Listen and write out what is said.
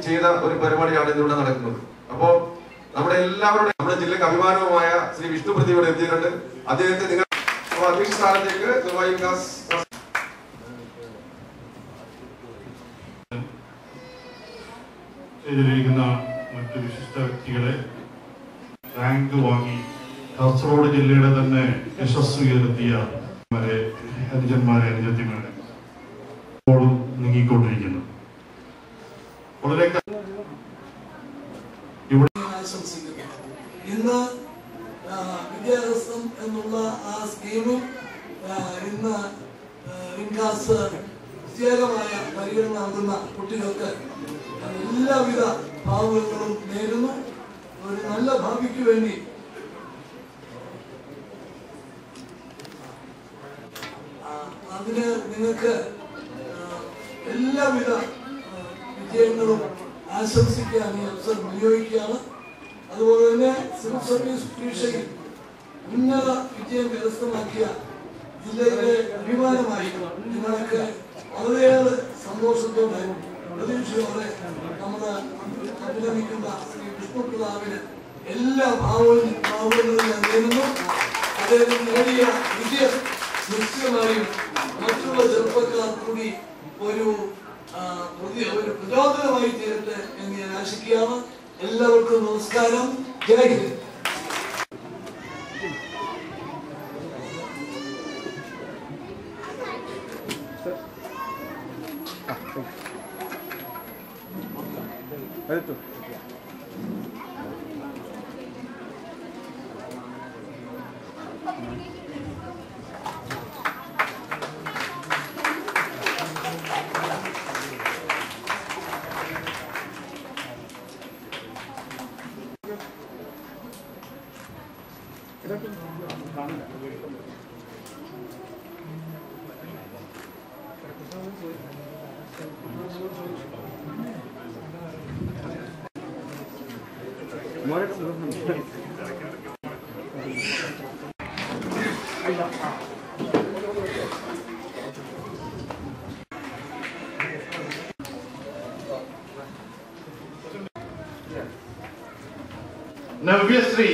ചെയ്ത ഒരു പരിപാടിയാണ് ഇന്നിവിടെ നടക്കുന്നത് അപ്പോ നമ്മുടെ എല്ലാവരുടെയും നമ്മുടെ ജില്ലയ്ക്ക് അഭിമാനവുമായ ശ്രീ വിഷ്ണു പ്രതി ഇവിടെ എത്തിയിട്ടുണ്ട് അദ്ദേഹത്തെ നിങ്ങൾ അധ്യക്ഷ സ്ഥാനത്തേക്ക് ദുബായ് വികാസ് ഇതിലിരിക്കുന്ന മറ്റു വിശിഷ്ട വ്യക്തികളെ റാങ്ക് വാങ്ങി കാസർഗോഡ് ജില്ലയുടെ തന്നെ യശസ് ഉയർത്തിയ മാരെ, അനുജന്മാരെ അനുജത്തിമാരെ ഇപ്പോഴും നീങ്ങിക്കൊണ്ടിരിക്കുന്നു വളരെ ക- ഇവിടെ ആശംസിക്കുന്നു ഇന്ന് ആ, വിദ്യാഭ്യാസം എന്നുള്ള ആ സ്കീമിൽ ആ, ഇന്ന് ആ, വിൻകാസ് പ്രത്യേകമായ പരിഗണന നൽകുന്ന കുട്ടികൾക്ക് എല്ലാവിധ ഭാവുകങ്ങളും നേരുന്നു ഒരു നല്ല ഭാവിക്ക് വേണ്ടി ആ, അതിന് നിങ്ങൾക്ക് ആ, എല്ലാവിധ ആ, വിജയങ്ങളും ആശംസിക്കാൻ ഈ അവസരം വിനിയോഗിക്കുകയാണ് അതുപോലെ തന്നെ സിവിൽ സർവീസ് പരീക്ഷയിൽ ഉന്നത വിജയം കരസ്ഥമാക്കിയ ജില്ലയിലെ അഭിമാനമായി നിങ്ങൾക്ക് വളരെയേറെ സന്തോഷത്തോടെ പ്രതീക്ഷയോടെ നമ്മൾ അഭിനന്ദിക്കുന്ന ശ്രീ വിഷ്ണുപ്രതാപിന് എല്ലാ ഭാവവും ഭാവങ്ങളും ഞാൻ നേരുന്നു അദ്ദേഹം നേടിയ വിജയം നിശ്ചയമായും മറ്റുള്ള ചെറുപ്പക്കാർ കൂടി ഒരു ആ, പുതിയ ഒരു പ്രചോദനമായി തീരട്ടെ എന്ന് ഞാൻ ആശിക്കുകയാണ് എല്ലാവർക്കും നമസ്കാരം ജയ് ഹിന്ദ് നവ്യശ്രീ